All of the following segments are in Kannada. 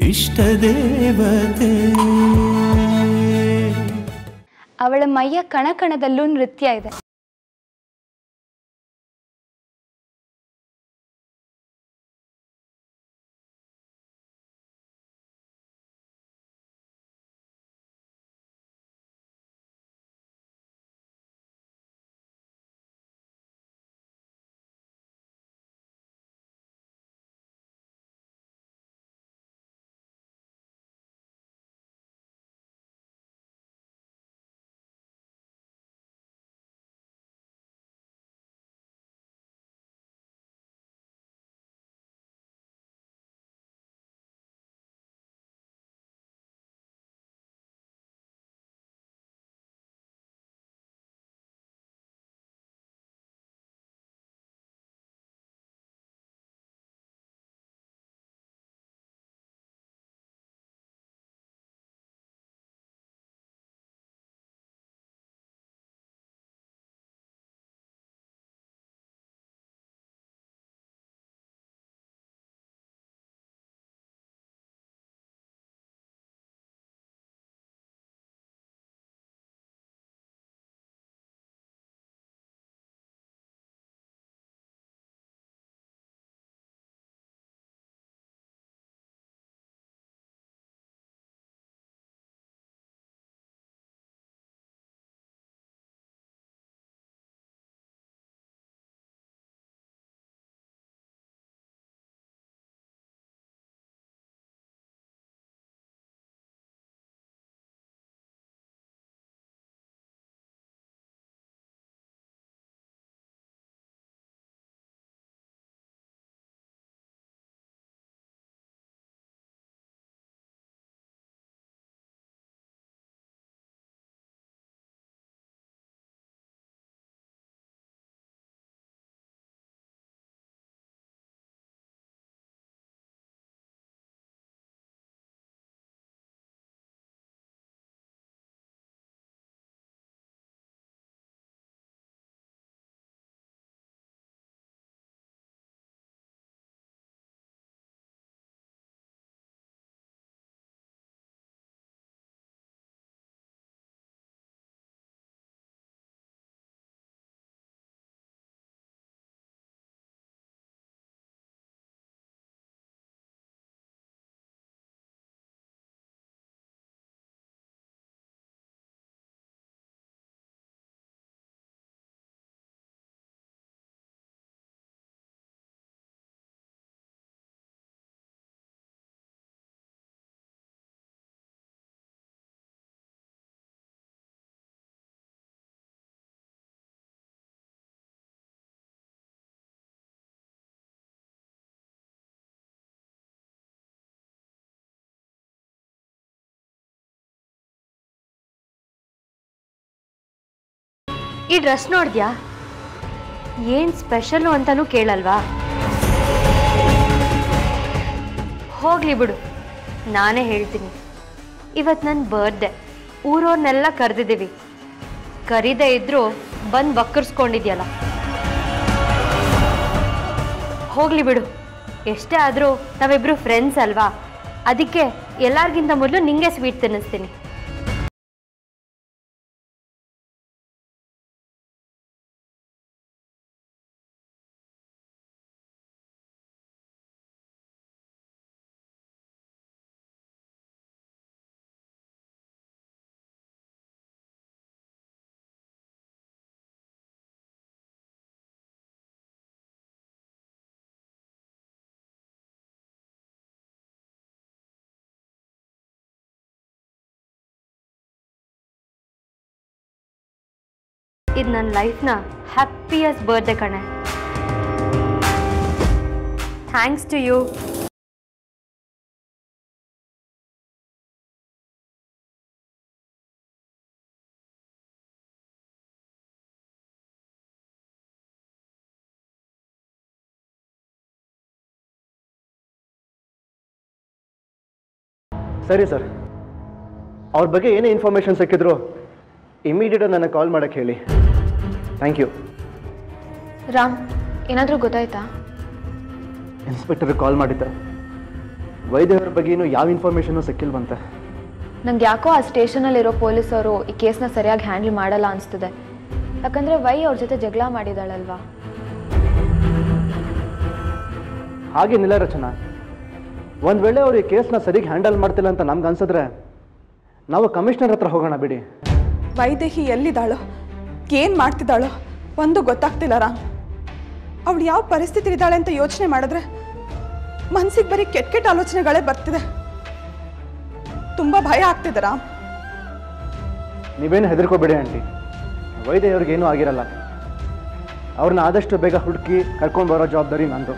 ಇಷ್ಟ ದೇವತೆ ಅವಳ ಮೈಯ ಕಣ ಕಣದಲ್ಲೂ ನೃತ್ಯ ಇದೆ ಈ ಡ್ರೆಸ್ ನೋಡಿದ್ಯಾ ಏನು ಸ್ಪೆಷಲ್ಲು ಅಂತಲೂ ಕೇಳಲ್ವಾ ಹೋಗ್ಲಿ ಬಿಡು ನಾನೇ ಹೇಳ್ತೀನಿ ಇವತ್ತು ನನ್ನ ಬರ್ಡೇ ಊರವ್ರನ್ನೆಲ್ಲ ಕರೆದಿದ್ದೀವಿ ಕರೀದೇ ಇದ್ರೂ ಬಂದು ಬಕ್ಕರ್ಸ್ಕೊಂಡಿದ್ಯಲ್ಲ ಹೋಗ್ಲಿ ಬಿಡು ಎಷ್ಟೇ ಆದರೂ ನಾವಿಬ್ರು ಫ್ರೆಂಡ್ಸ್ ಅಲ್ವಾ ಅದಕ್ಕೆ ಎಲ್ಲರಿಗಿಂತ ಮೊದಲು ನಿಂಗೆ ಸ್ವೀಟ್ ತಿನ್ನಿಸ್ತೀನಿ ಇದು ನನ್ನ ಲೈಫ್ನ ಹ್ಯಾಪಿಯೆಸ್ಟ್ ಬರ್ಡೇ ಕಣೆ ಥ್ಯಾಂಕ್ಸ್ ಟು ಯು ಸರಿ ಸರ್ ಅವ್ರ ಬಗ್ಗೆ ಏನೇ ಇನ್ಫಾರ್ಮೇಷನ್ ಸಿಕ್ಕಿದ್ರು ಇಮಿಡಿಯೇಟಾಗಿ ನನಗೆ ಕಾಲ್ ಮಾಡೋಕ್ಕೆ ಹೇಳಿ ಥ್ಯಾಂಕ್ ಯು ರಾಮ್ ಏನಾದರೂ ಗೊತ್ತಾಯ್ತಾ ಇನ್ಸ್ಪೆಕ್ಟರ್ಗೆ ಕಾಲ್ ಮಾಡಿದ್ದೆ ವೈದ್ಯರ ಬಗ್ಗೆ ಇನ್ನೂ ಯಾವ ಇನ್ಫಾರ್ಮೇಷನು ಸಿಕ್ಕಿಲ್ವಂತೆ ನಂಗೆ ಯಾಕೋ ಆ ಸ್ಟೇಷನಲ್ಲಿರೋ ಪೊಲೀಸರು ಈ ಕೇಸ್ನ ಸರಿಯಾಗಿ ಹ್ಯಾಂಡಲ್ ಮಾಡಲ್ಲ ಅನಿಸ್ತಿದೆ ಯಾಕಂದರೆ ವೈ ಅವ್ರ ಜೊತೆ ಜಗಳ ಮಾಡಿದಾಳಲ್ವಾ ಹಾಗೇನಿಲ್ಲ ರಚನಾ ಒಂದು ವೇಳೆ ಅವ್ರು ಈ ಕೇಸ್ನ ಸರಿಗೆ ಹ್ಯಾಂಡಲ್ ಮಾಡ್ತಿಲ್ಲ ಅಂತ ನಮ್ಗೆ ಅನ್ಸಿದ್ರೆ ನಾವು ಕಮಿಷನರ್ ಹತ್ರ ಹೋಗೋಣ ಬಿಡಿ ವೈದೇಹಿ ಎಲ್ಲಿದ್ದಾಳೋ ಏನು ಮಾಡ್ತಿದ್ದಾಳೋ ಒಂದು ಗೊತ್ತಾಗ್ತಿಲ್ಲ ರಾಮ್ ಅವಳು ಯಾವ ಪರಿಸ್ಥಿತಿ ಇದ್ದಾಳೆ ಅಂತ ಯೋಚನೆ ಮಾಡಿದ್ರೆ ಮನ್ಸಿಗೆ ಬರೀ ಕೆಟ್ಟ ಕೆಟ್ಟ ಆಲೋಚನೆಗಳೇ ಬರ್ತಿದೆ ತುಂಬ ಭಯ ಆಗ್ತಿದೆ ರಾಮ್ ನೀವೇನು ಹೆದರ್ಕೋಬೇಡಿ ಆಂಟಿ ವೈದ್ಯ ಅವ್ರಿಗೇನೂ ಆಗಿರಲ್ಲ ಅವ್ರನ್ನ ಆದಷ್ಟು ಬೇಗ ಹುಡುಕಿ ಕರ್ಕೊಂಡು ಬರೋ ಜವಾಬ್ದಾರಿ ನಂದು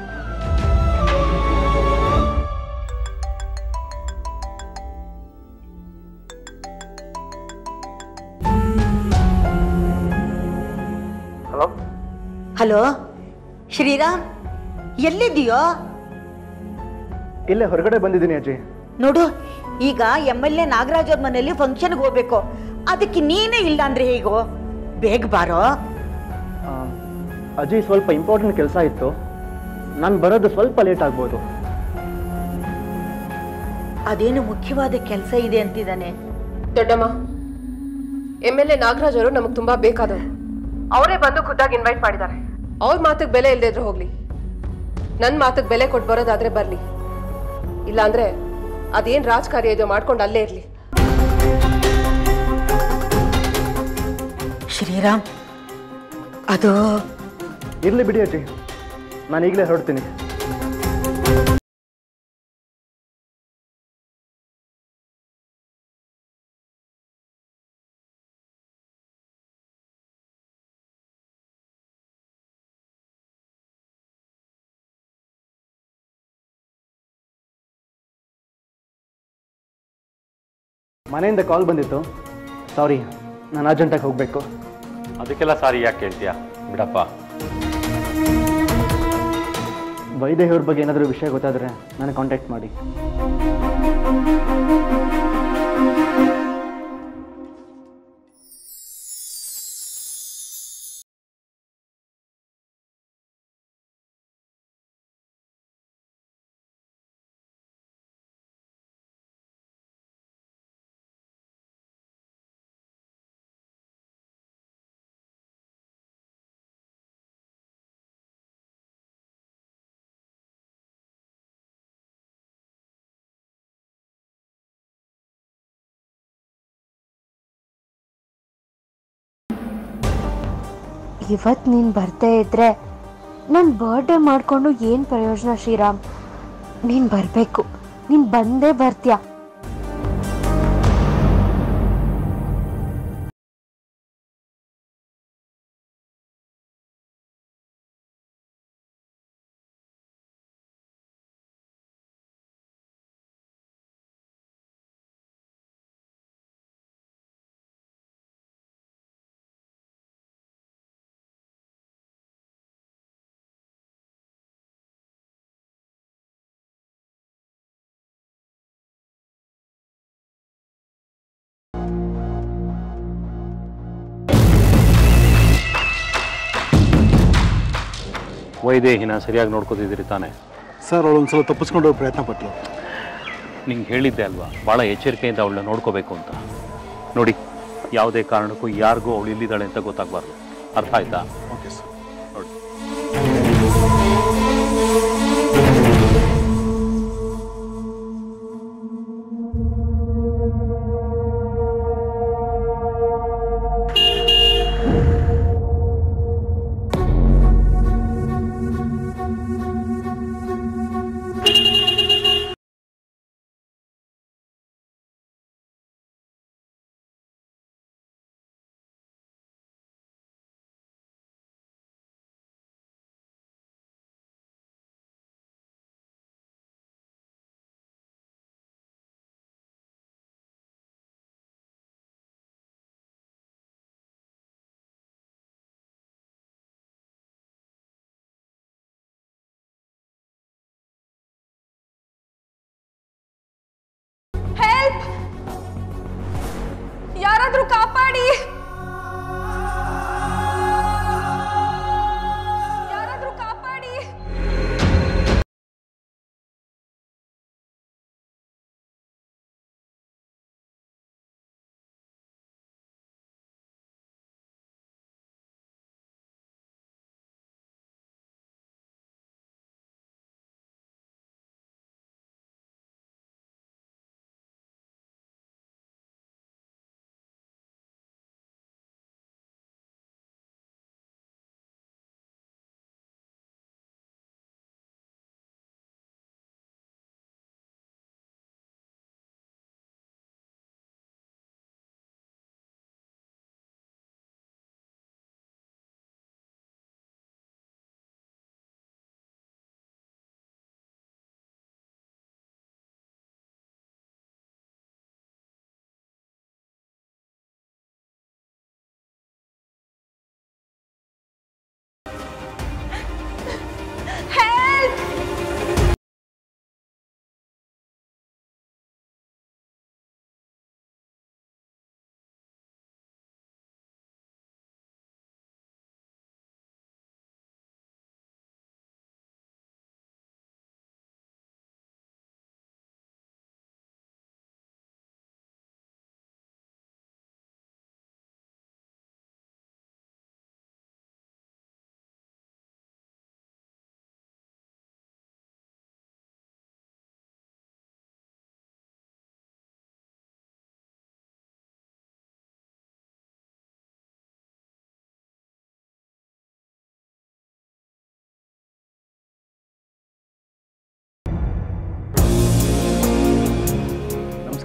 ಹಲೋ ಹಲೋ ಶ್ರೀರಾಮ್ ಎಲ್ಲಿದ್ದೀಯೋ ಇಲ್ಲೇ ಹೊರಗಡೆ ಬಂದಿದ್ದೀನಿ ಅಜ್ಜಿ ನೋಡು ಈಗ ಎಮ್ ಎಲ್ ಎ ನಾಗರಾಜ್ ಅವ್ರ ಮನೇಲಿ ಫಂಕ್ಷನ್ಗೆ ಹೋಗ್ಬೇಕು ಅದಕ್ಕೆ ನೀನೇ ಇಲ್ಲ ಅಂದ್ರೆ ಹೇಗೋ ಬೇಗ ಬಾರೋ ಆ, ಅಜ್ಜಿ ಸ್ವಲ್ಪ ಇಂಪಾರ್ಟೆಂಟ್ ಕೆಲಸ ಇತ್ತು ನಾನು ಬರೋದು ಸ್ವಲ್ಪ ಲೇಟ್ ಆಗ್ಬೋದು ಅದೇನು ಮುಖ್ಯವಾದ ಕೆಲಸ ಇದೆ ಅಂತಿದ್ದಾನೆ ದೊಡ್ಡಮ್ಮ ಎಮ್ ಎಲ್ ಎ ನಾಗರಾಜ್ ಅವರು ನಮಗೆ ತುಂಬಾ ಬೇಕಾದವರು ಅವರೇ ಬಂದು ಖುದ್ದಾಗಿ ಇನ್ವೈಟ್ ಮಾಡಿದ್ದಾರೆ ಅವ್ರ ಮಾತಿಗೆ ಬೆಲೆ ಇಲ್ಲದೆ ಇದ್ರೆ ಹೋಗ್ಲಿ ನನ್ನ ಮಾತಿಗೆ ಬೆಲೆ ಕೊಟ್ಟು ಬರೋದಾದ್ರೆ ಬರಲಿ ಇಲ್ಲಾಂದ್ರೆ ಅದೇನ್ ರಾಜಕಾರ್ಯ ಇದೆಯೋ ಮಾಡ್ಕೊಂಡು ಅಲ್ಲೇ ಇರಲಿ ಶ್ರೀರಾಮ್ ಅದು ಇರಲಿ ಬಿಡಿ ಅಜ್ಜಿ ನಾನು ಈಗಲೇ ಹೊರಡ್ತೀನಿ ಮನೆಯಿಂದ ಕಾಲ್ ಬಂದಿತ್ತು ಸಾರಿ ನಾನು ಅರ್ಜೆಂಟಾಗಿ ಹೋಗಬೇಕು ಅದಕ್ಕೆಲ್ಲ ಸಾರಿ ಯಾಕೆ ಕೇಳ್ತೀಯಾ ಬಿಡಪ್ಪ ವೈದೇಹಿಯವ್ರ ಬಗ್ಗೆ ಏನಾದರೂ ವಿಷಯ ಗೊತ್ತಾದರೆ ನನಗೆ ಕಾಂಟ್ಯಾಕ್ಟ್ ಮಾಡಿ ಇವತ್ತು ನೀನು ಬರ್ದೇ ಇದ್ರೆ ನನ್ನ ಬರ್ಡೇ ಮಾಡಿಕೊಂಡು ಏನು ಪ್ರಯೋಜನ ಶ್ರೀರಾಮ್ ನೀನು ಬರಬೇಕು ನೀನು ಬಂದೇ ಬರ್ತೀಯ ವೈದೇಹಿನ ಸರಿಯಾಗಿ ನೋಡ್ಕೋತಿದ್ದೀರಿ ತಾನೆ ಸರ್ ಅವಳು ಒಂದ್ಸಲ ತಪ್ಪಿಸ್ಕೊಂಡು ಹೋಗೋ ಪ್ರಯತ್ನ ಪಟ್ಲು ನಿಂಗೆ ಹೇಳಿದ್ದೆ ಅಲ್ವಾ ಭಾಳ ಎಚ್ಚರಿಕೆಯಿಂದ ಅವಳನ್ನ ನೋಡ್ಕೋಬೇಕು ಅಂತ ನೋಡಿ ಯಾವುದೇ ಕಾರಣಕ್ಕೂ ಯಾರಿಗೂ ಅವಳು ಇಲ್ಲಿದ್ದಾಳೆ ಅಂತ ಗೊತ್ತಾಗಬಾರ್ದು ಅರ್ಥ ಆಯ್ತಾ ಓಕೆ ಸರ್ ನೋಡಿ ಯಾರಾದರೂ ಕಾಪಾಡಿ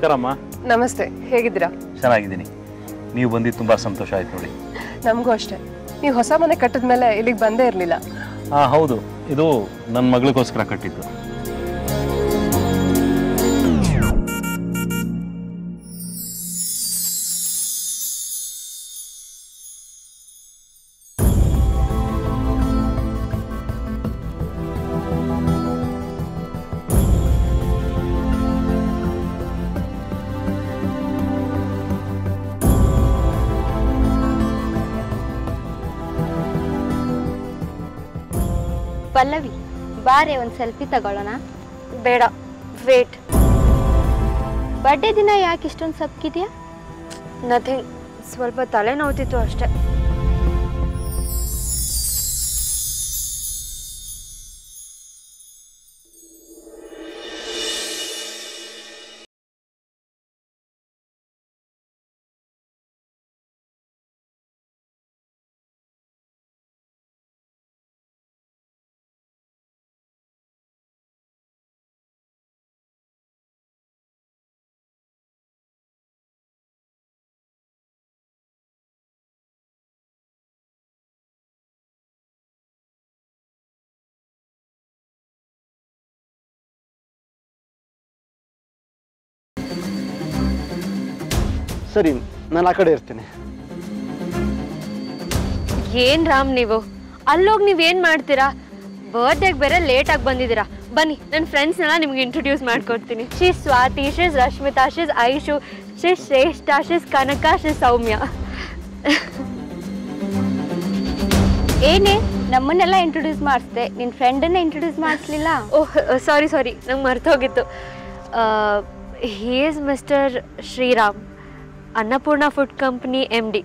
ನಮಸ್ಕಾರ ಅಮ್ಮ ನಮಸ್ತೆ ಹೇಗಿದ್ದೀರಾ ಚೆನ್ನಾಗಿದ್ದೀನಿ ನೀವು ಬಂದಿದ್ದು ತುಂಬ ಸಂತೋಷ ಆಯ್ತು ನೋಡಿ ನಮಗೂ ಅಷ್ಟೇ ನೀವು ಹೊಸ ಮನೆ ಕಟ್ಟಿದ ಮೇಲೆ ಇಲ್ಲಿಗೆ ಬಂದೇ ಇರಲಿಲ್ಲ ಹಾಂ ಹೌದು ಇದು ನನ್ನ ಮಗಳಿಗೋಸ್ಕರ ಕಟ್ಟಿದ್ದು ಪಲ್ಲವಿ ಬಾರೆ ಒಂದು ಸೆಲ್ಫಿ ತಗೊಳ್ಳೋಣ ಬೇಡ ವೇಟ್ ಬರ್ಡೇ ದಿನ ಯಾಕೆ ಇಷ್ಟೊಂದು ಸಪ್ಕಿದೆಯಾ ನಥಿಂಗ್ ಸ್ವಲ್ಪ ತಲೆ ನೋವ್ತಿತ್ತು ಅಷ್ಟೇ ಸರಿ ನಾನು ಆ ಕಡೆ ಇರ್ತೀನಿ ಏನ್ ರಾಮ್ ನೀವು ಅಲ್ಲೋಗಿ ನೀವೇನ್ ಮಾಡ್ತೀರಾ ಬರ್ಡೇಗೆ ಬೇರೆ ಲೇಟ್ ಆಗಿ ಬಂದಿದ್ದೀರಾ ಬನ್ನಿ ನನ್ನ ಫ್ರೆಂಡ್ಸ್ನೆಲ್ಲ ನಿಮ್ಗೆ ಇಂಟ್ರೊಡ್ಯೂಸ್ ಮಾಡ್ಕೊಡ್ತೀನಿ she Swathi she's Rashmitha she's Aishu she's Shreshta she's ಕನಕ ಶಿಸ್ ಸೌಮ್ಯ ಏನೇ ನಮ್ಮನ್ನೆಲ್ಲ ಇಂಟ್ರೊಡ್ಯೂಸ್ ಮಾಡಿಸ್ದೆ ನಿನ್ನ ಫ್ರೆಂಡನ್ನ ಇಂಟ್ರೊಡ್ಯೂಸ್ ಮಾಡಿಸ್ಲಿಲ್ಲ ಓಹ್ ಸಾರಿ ಸಾರಿ ನಂಗೆ ಮರ್ತೋಗಿತ್ತು he is mister Shriram Annapurna food company M D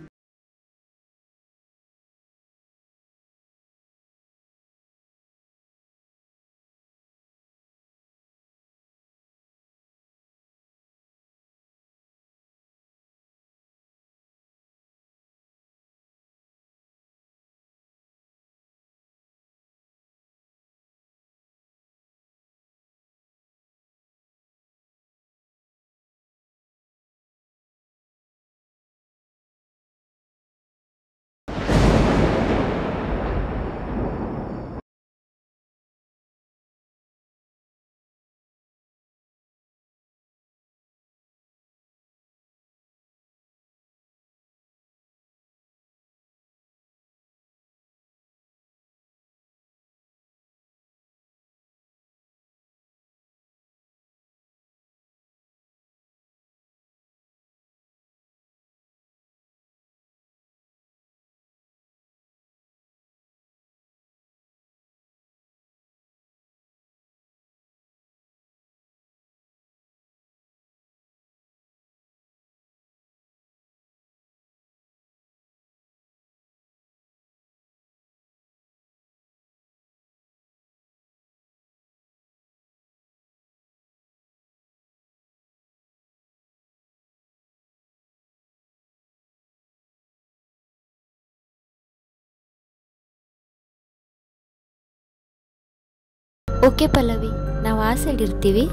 okay Pallavi ನಾವು ಆ ಸೈಡ್ ಇರ್ತೀವಿ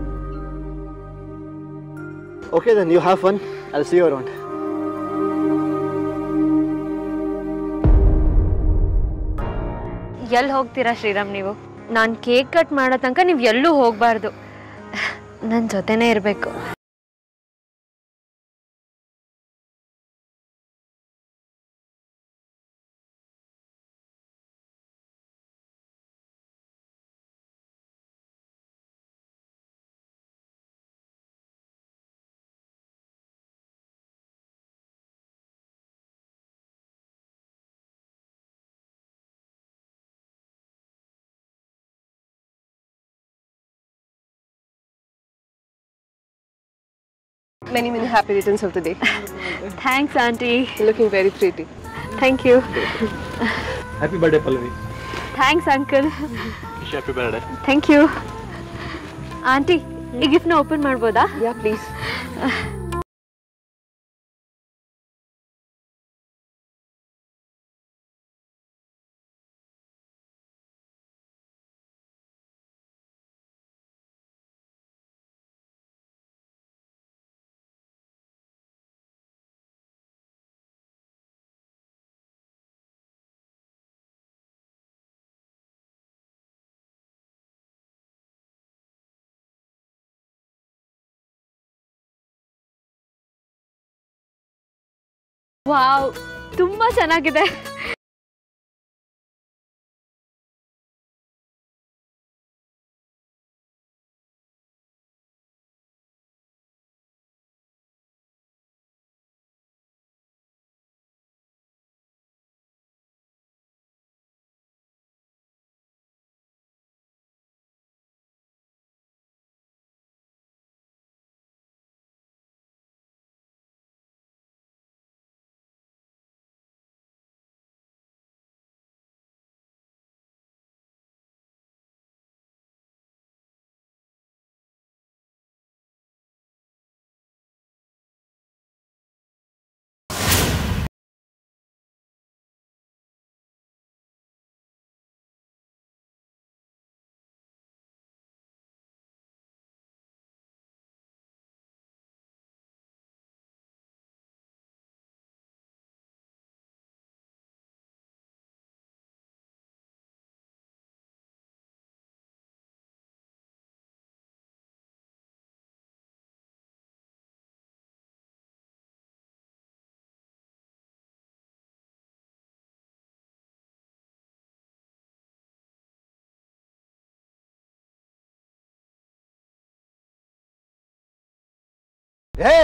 okay then you have fun I see you around ಎಲ್ಲಿ ಹೋಗ್ತೀರಾ ಶ್ರೀರಾಮ್ ನೀವು ನಾನು ಕೇಕ್ ಕಟ್ ಮಾಡೋ ತನಕ ನೀವು ಎಲ್ಲೂ ಹೋಗಬಾರ್ದು ನನ್ನ ಜೊತೆನೇ ಇರಬೇಕು Many, many happy returns of the day. Thanks aunty Looking very pretty. Thank you happy birthday Pallavi thanks uncle happy birthday thank you aunty ಈ ಗಿಫ್ಟ್ನ ಓಪನ್ ಮಾಡ್ಬೋದಾ Yeah, please. ವಾವ್ ತುಂಬಾ ಚೆನ್ನಾಗಿದೆ ಏ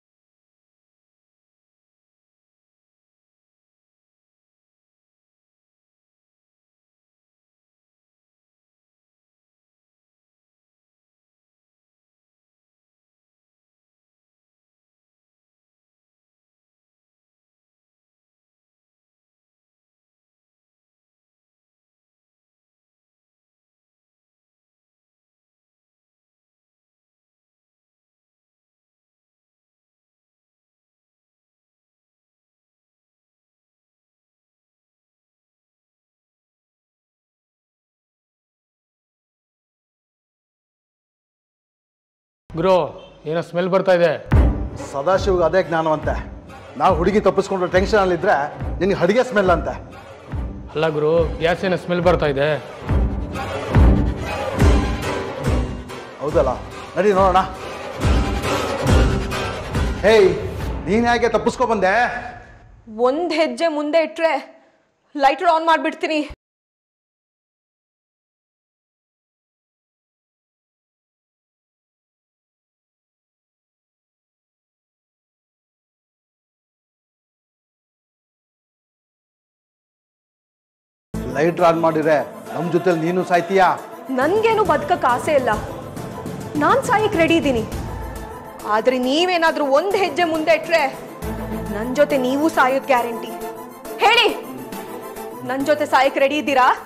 ಗುರು ಏನೋ ಸ್ಮೆಲ್ ಬರ್ತಾ ಇದೆ ಸದಾಶಿವ್ಗೆ ಅದೇ ಜ್ಞಾನವಂತೆ ನಾವು ಹುಡುಗಿ ತಪ್ಪಿಸ್ಕೊಂಡು ಟೆನ್ಷನಲ್ಲಿದ್ದರೆ ನಿನಗೆ ಅಡುಗೆ ಸ್ಮೆಲ್ ಅಂತೆ ಅಲ್ಲ ಗುರು ಗ್ಯಾಸ್ ಏನೋ ಸ್ಮೆಲ್ ಬರ್ತಾ ಇದೆ ಹೌದಲ್ಲ ನಡಿ ನೋಡೋಣ ಹೇಯ್ ನೀನು ಯಾಕೆ ತಪ್ಪಿಸ್ಕೊ ಬಂದೆ ಒಂದ್ ಹೆಜ್ಜೆ ಮುಂದೆ ಇಟ್ರೆ ಲೈಟರ್ ಆನ್ ಮಾಡ್ಬಿಡ್ತೀನಿ ಲೈಟ್ರ್ ಆನ್ ಮಾಡಿದ್ರೆ ನಮ್ಮ ಜೊತೆಲಿ ನೀನು ಸಾಯ್ತೀಯಾ ನನ್ಗೇನು ಬದುಕಕ್ಕೆ ಆಸೆ ಇಲ್ಲ ನಾನ್ ಸಾಯಕ್ ರೆಡಿ ಇದ್ದೀನಿ ಆದ್ರೆ ನೀವೇನಾದ್ರೂ ಒಂದ್ ಹೆಜ್ಜೆ ಮುಂದೆ ಇಟ್ರೆ ನನ್ ಜೊತೆ ನೀವು ಸಾಯೋದ್ ಗ್ಯಾರಂಟಿ ಹೇಳಿ ನನ್ ಜೊತೆ ಸಾಯಕ್ ರೆಡಿ ಇದ್ದೀರಾ